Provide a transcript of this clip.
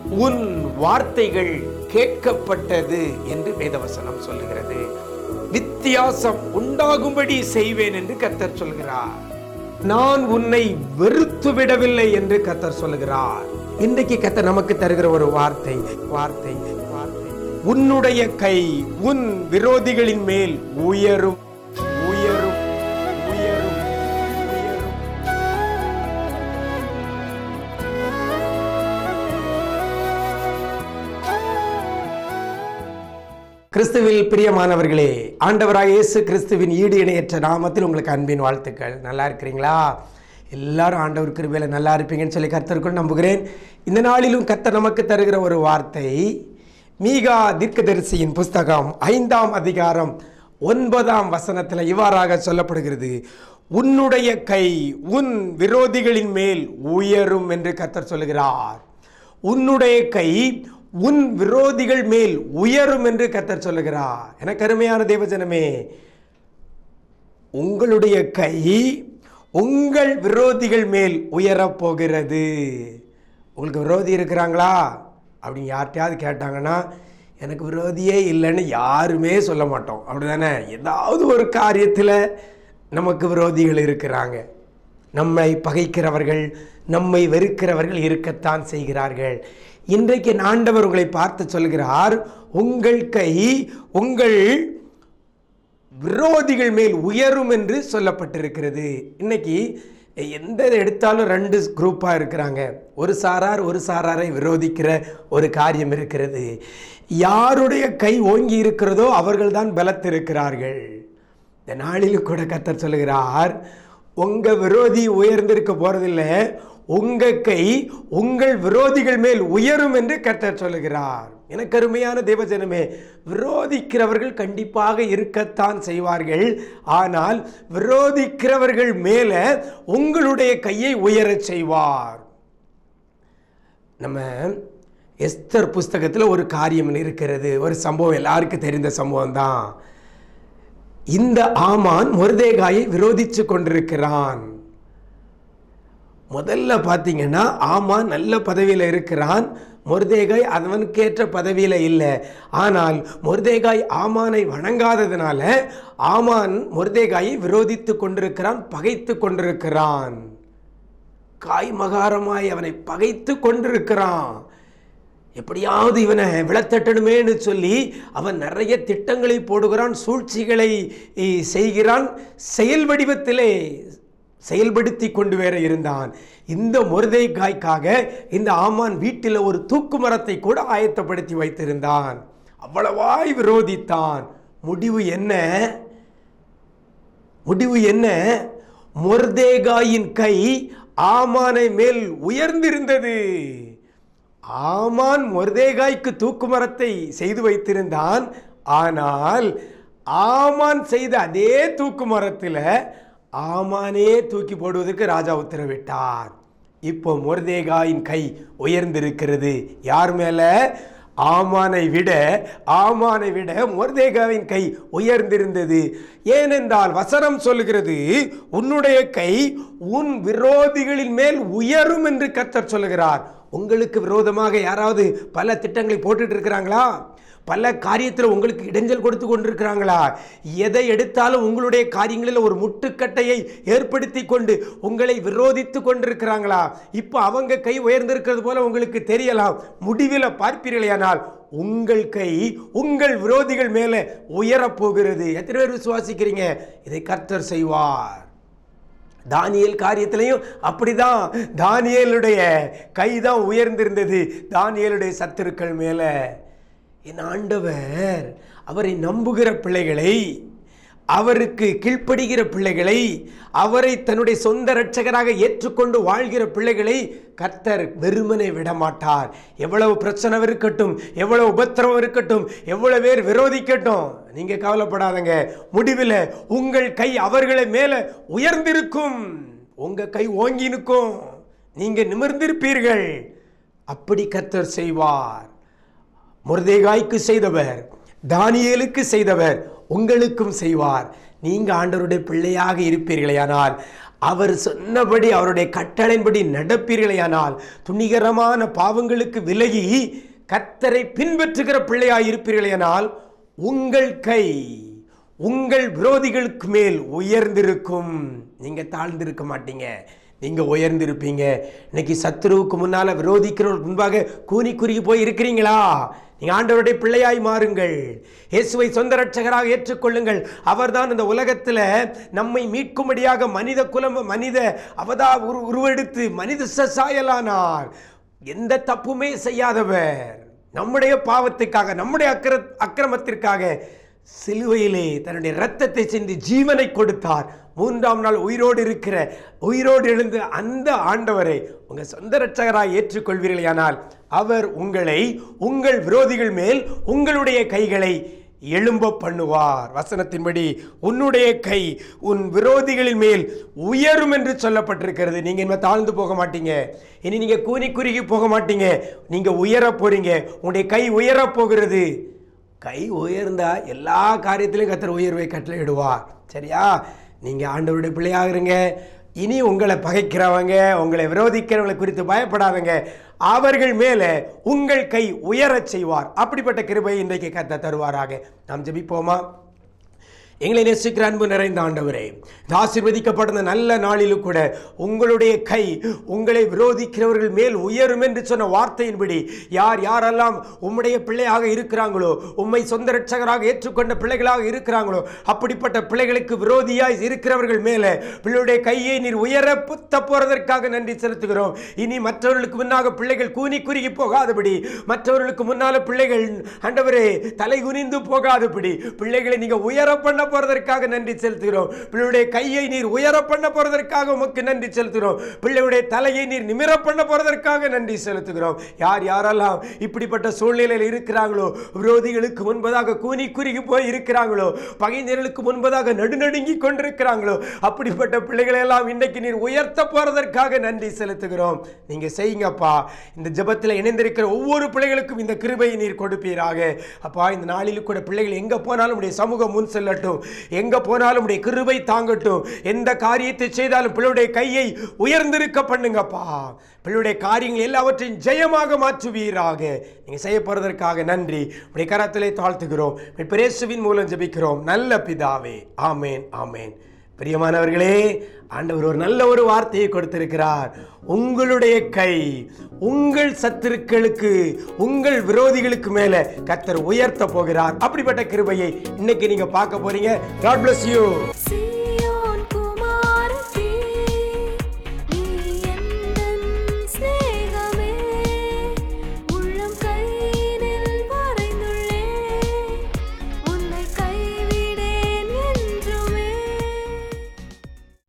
உன் வார்த்தைகள் கேட்கப்பட்டது என்று வேதவசனம் சொல்லுகிறது வித்தியாசம் உண்டாகும்படி செய்வேன் என்று கர்த்தர் சொல்கிறார் நான் உன்னை வெறுத்து விடவில்லை என்று கர்த்தர் சொல்லுகிறார் இன்றைக்கு கர்த்தர் நமக்கு தருகிற ஒரு வார்த்தை வார்த்தை வார்த்தை உன்னுடைய கை உன் விரோதிகளின் மேல் உயரும் உயரும் உயரும் உயரும் கிறிஸ்துவில் பிரியமானவர்களே ஆண்டவராக இயேசு கிறிஸ்துவின் ஈடு இணையற்ற நாமத்தில் உங்களுக்கு அன்பின் வாழ்த்துக்கள் நல்லா இருக்கிறீங்களா எல்லாரும் ஆண்டவர் கிருபையில நல்லா இருப்பீங்கன்னு சொல்லி கர்த்தருக்குள் நம்புகிறேன் இந்த நாளிலும் கர்த்தர் நமக்கு தருகிற ஒரு வார்த்தை மீகா தீர்க்கதரிசியின் புஸ்தகம் ஐந்தாம் அதிகாரம் ஒன்பதாம் வசனத்தில் இவ்வாறாக சொல்லப்படுகிறது உன்னுடைய கை உன் விரோதிகளின் மேல் உயரும் என்று கர்த்தர் சொல்லுகிறார் உன்னுடைய கை உன் விரோதிகள் மேல் உயரும் என்று கர்த்தர் சொல்லுகிறார் எனக்கு அருமையான தேவஜனமே உங்களுடைய கை உங்கள் விரோதிகள் மேல் உயரப் போகிறது உங்களுக்கு விரோதி இருக்கிறாங்களா அப்படின்னு யார்கிட்டயாவது கேட்டாங்கன்னா எனக்கு விரோதியே இல்லைன்னு யாருமே சொல்ல மாட்டோம் அப்படிதானே ஏதாவது ஒரு காரியத்தில் நமக்கு விரோதிகள் இருக்கிறாங்க நம்மை பகைக்கிறவர்கள் நம்மை வெறுக்கிறவர்கள் இருக்கத்தான் செய்கிறார்கள் இன்றைக்கு ஆண்டவர் உங்களை பார்த்து சொல்கிறார் உங்கள் கை உங்கள் விரோதிகள் மேல் உயரும் என்று சொல்லப்பட்டிருக்கிறது இன்னைக்கு எந்த எடுத்தாலும் ரெண்டு குரூப்பாக இருக்கிறாங்க ஒரு சாரார் ஒரு சாராரை விரோதிக்கிற ஒரு காரியம் இருக்கிறது யாருடைய கை ஓங்கி இருக்கிறதோ அவர்கள்தான் பலத்திருக்கிறார்கள் இந்த நாளிலும் கூட கத்தர் சொல்லுகிறார் உங்க விரோதி உயர்ந்திருக்க போறதில்ல உங்க கை உங்கள் விரோதிகள் மேல் உயரும் என்று கர்த்தர் சொல்லுகிறார் எனக்கு அருமையான தேவஜனமே விரோதிக்கிறவர்கள் கண்டிப்பாக இருக்கத்தான் செய்வார்கள் ஆனால் விரோதிக்கிறவர்கள் மேல உங்களுடைய கையை உயரச் செய்வார் நம்ம எஸ்தர் புஸ்தகத்தில் ஒரு காரியம் இருக்கிறது ஒரு சம்பவம் எல்லாருக்கும் தெரிந்த சம்பவம் தான் இந்த ஆமான் மொர்தேகாயை விரோதித்து கொண்டிருக்கிறான் முதல்ல பார்த்தீங்கன்னா ஆமான் நல்ல பதவியில் இருக்கிறான் மொர்தேகாய் அவனுக்கேற்ற பதவியில் இல்லை ஆனால் மொர்தேகாய் ஆமானை வணங்காததுனால ஆமான் மொர்தேகாயை விரோதித்து கொண்டிருக்கிறான் பகைத்து கொண்டிருக்கிறான் காய் மகாரமாய் அவனை பகைத்து கொண்டிருக்கிறான் எப்படியாவது இவனை விளத்தட்டணுமேன்னு சொல்லி அவன் நிறைய திட்டங்களை போடுகிறான் சூழ்ச்சிகளை செய்கிறான் செயல் வடிவத்திலே செயல்படுத்தி கொண்டு வேற இருந்தான் இந்த முருதை காய்க்காக இந்த ஆமான் வீட்டில் ஒரு தூக்கு மரத்தை கூட ஆயத்தப்படுத்தி வைத்திருந்தான் அவ்வளவாய் விரோதித்தான் முடிவு என்ன முடிவு என்ன மொர்தேகாயின் கை ஆமானை மேல் உயர்ந்திருந்தது ஆமான் மொர்தேகாய்க்கு தூக்கு மரத்தை செய்து வைத்திருந்தான் ஆனால் ஆமான் செய்த அதே தூக்கு மரத்தில் ஆமானே தூக்கி போடுவதற்கு ராஜா உத்தரவிட்டார் இப்போ மொர்தேகாயின் கை உயர்ந்திருக்கிறது யார் மேல ஆமானை விட ஆமானை விட மொர்தேகாவின் கை உயர்ந்திருந்தது ஏனென்றால் வசனம் சொல்லுகிறது உன்னுடைய கை உன் விரோதிகளின் மேல் உயரும் என்று கர்த்தர் சொல்லுகிறார் உங்களுக்கு விரோதமாக யாராவது பல திட்டங்களை போட்டுட்டு இருக்கிறாங்களா பல காரியத்தில் உங்களுக்கு இடைஞ்சல் கொடுத்து கொண்டிருக்கிறாங்களா எதை எடுத்தாலும் உங்களுடைய காரியங்களில் ஒரு முட்டுக்கட்டையை ஏற்படுத்தி கொண்டு உங்களை விரோதித்து கொண்டிருக்கிறாங்களா இப்போ அவங்க கை உயர்ந்திருக்கிறது போல உங்களுக்கு தெரியலாம் முடிவில் பார்ப்பீர்களேயானால் உங்கள் கை உங்கள் விரோதிகள் மேலே உயரப்போகிறது எத்தனை பேர் விசுவாசிக்கிறீங்க இதை கர்த்தர் செய்வார் தானியல் காரியத்திலையும் அப்படிதான் தானியலுடைய கை தான் உயர்ந்திருந்தது தானியலுடைய சத்துருக்கள் மேலே என் ஆண்டவர் அவரை நம்புகிற பிள்ளைகளை அவருக்கு கீழ்ப்படுகிற பிள்ளைகளை அவரை தன்னுடைய சொந்த இரட்சகராக ஏற்றுக்கொண்டு வாழ்கிற பிள்ளைகளை கர்த்தர் வெறுமனை விடமாட்டார் எவ்வளவு பிரச்சனை இருக்கட்டும் எவ்வளவு உபத்திரவம் இருக்கட்டும் எவ்வளவு பேர் விரோதிக்கட்டும் நீங்க கவலைப்படாதங்க முடிவில் உங்கள் கை அவர்களை மேல உயர்ந்திருக்கும் உங்க கை ஓங்கி நிற்கும் நீங்க நிமிர்ந்திருப்பீர்கள் அப்படி கர்த்தர் செய்வார் முருதேகாய்க்கு செய்தவர் தானியேலுக்கு செய்தவர் உங்களுக்கும் செய்வார் நீங்க ஆண்டவருடைய பிள்ளையாக இருப்பீர்களேயானால் அவர் சொன்னபடி அவருடைய கட்டளையின்படி நடப்பீர்களேயானால் துணிகரமான பாவங்களுக்கு விலகி கர்த்தரை பின்பற்றுகிற பிள்ளையாய் இருப்பீர்களேயானால் உங்கள் கை உங்கள் விரோதிகளுக்கு மேல் உயர்ந்திருக்கும் நீங்க தாழ்ந்திருக்க மாட்டீங்க நீங்க உயர்ந்திருப்பீங்க இன்னைக்கு சத்துருவுக்கு முன்னால விரோதிக்கிறவர்களுக்கு முன்பாக கூனி குறுகி போய் இருக்கிறீங்களா நீங்க ஆண்டவருடைய பிள்ளையாய் மாறுங்கள் இயேசுவை சொந்த ரட்சகராக ஏற்றுக்கொள்ளுங்கள் அவர்தான் இந்த உலகத்தில் நம்மை மீட்கும்படியாக மனித குலம் மனித அவதா உரு உருவெடுத்து மனித சாயலானார் எந்த தப்புமே செய்யாதவர் நம்முடைய பாவத்துக்காக நம்முடைய அக்கிர அக்கிரமத்திற்காக சிலுவையிலே தன்னுடைய இரத்தத்தை சிந்தி ஜீவனை கொடுத்தார் மூன்றாம் நாள் உயிரோடு இருக்கிற உயிரோடு எழுந்த அந்த ஆண்டவரை உங்க சொந்த ரட்சகராய் ஏற்றுக்கொள்வீர்களானால் அவர் உங்களை உங்கள் விரோதிகள் மேல் உங்களுடைய கைகளை எழும்ப பண்ணுவார் வசனத்தின்படி உன்னுடைய கை உன் விரோதிகளின் மேல் உயரும் என்று சொல்லப்பட்டிருக்கிறது நீங்க இனிமே தாழ்ந்து போக மாட்டீங்க இனி நீங்க கூனி குறுகி போக மாட்டீங்க நீங்க உயர போறீங்க உங்களுடைய கை உயர போகிறது கை உயர்ந்தா எல்லா காரியத்திலும் கத்தர் உயர்வை கட்டளையிடுவார் சரியா நீங்க ஆண்டவருடைய பிள்ளையாக இருங்க இனி உங்களை பகைக்கிறவங்க உங்களை விரோதிக்கிறவங்களை குறித்து பயப்படாதங்க அவர்கள் மேலே உங்கள் கை உயரச் செய்வார் அப்படிப்பட்ட கிருபை இன்றைக்கு கத்த தருவாராக நாம் ஜெபிப்போமா எங்களை நேசிக்கிற அன்பு நிறைந்த ஆண்டவரே இந்த ஆசீர்வதிக்கப்பட்ட நல்ல நாளிலும் கூட உங்களுடைய கை உங்களை விரோதிக்கிறவர்கள் மேல் உயரும் என்று சொன்ன வார்த்தையின்படி யார் யாரெல்லாம் உம்முடைய பிள்ளையாக இருக்கிறாங்களோ உம்மை சொந்த ரட்சகராக ஏற்றுக்கொண்ட பிள்ளைகளாக இருக்கிறாங்களோ அப்படிப்பட்ட பிள்ளைகளுக்கு விரோதியாய் இருக்கிறவர்கள் மேலே பிள்ளையுடைய கையை நீர் உயரப்புத்த போறதற்காக நன்றி செலுத்துகிறோம் இனி மற்றவர்களுக்கு முன்னாக பிள்ளைகள் கூனி குறுகி போகாதபடி மற்றவர்களுக்கு முன்னால பிள்ளைகள் ஆண்டவரே தலை குனிந்து போகாதபடி பிள்ளைகளை நீங்க உயர பண்ண போறதற்காக நன்றி செலுத்துகிறோம் பிள்ளையுடைய கையை நீர் உயர பண்ண போறதற்காக உமக்கு நன்றி செலுத்துகிறோம் பிள்ளையுடைய தலையை நீர் நிமிர பண்ண போறதற்காக நன்றி செலுத்துகிறோம் யார் யாரெல்லாம் இப்படிப்பட்ட சூழ்நிலையில் இருக்கிறாங்களோ விரோதிகளுக்கு முன்பதாக கூனி குறுகி போய் இருக்கிறாங்களோ பகைஞர்களுக்கு முன்பதாக நடுநடுங்கி கொண்டிருக்கிறாங்களோ அப்படிப்பட்ட பிள்ளைகளை எல்லாம் இன்னைக்கு நீர் உயர்த்த போறதற்காக நன்றி செலுத்துகிறோம் நீங்க செய்யுங்கப்பா இந்த ஜெபத்தில் இணைந்திருக்கிற ஒவ்வொரு பிள்ளைகளுக்கும் இந்த கிருபையை நீர் கொடுப்பீராக அப்பா இந்த நாளில் கூட பிள்ளைகள் எங்க போனாலும் உடைய சமூகம் முன் செல்லட்டும் எங்க போனாலும் உடைய கிருபை தாங்கட்டும் எந்த காரியத்தை செய்தாலும் பிள்ளையுடைய கையை உயர்ந்திருக்க பண்ணுங்கப்பா பிள்ளையுடைய காரியங்கள் எல்லாவற்றையும் ஜெயமாக மாற்றுவீராக நீங்க செய்ய போறதற்காக நன்றி உடைய கரத்திலே தாழ்த்துகிறோம் பிரேசுவின் மூலம் ஜெபிக்கிறோம் நல்ல பிதாவே ஆமேன் ஆமேன் பிரியமானவர்களே ஆண்டவர் ஒரு நல்ல ஒரு வார்த்தையை கொடுத்திருக்கிறார் உங்களுடைய கை உங்கள் சத்துருக்களுக்கு உங்கள் விரோதிகளுக்கு மேல கத்தர் உயர்த்த போகிறார் அப்படிப்பட்ட கிருபையை இன்னைக்கு நீங்க பார்க்க போறீங்க God bless you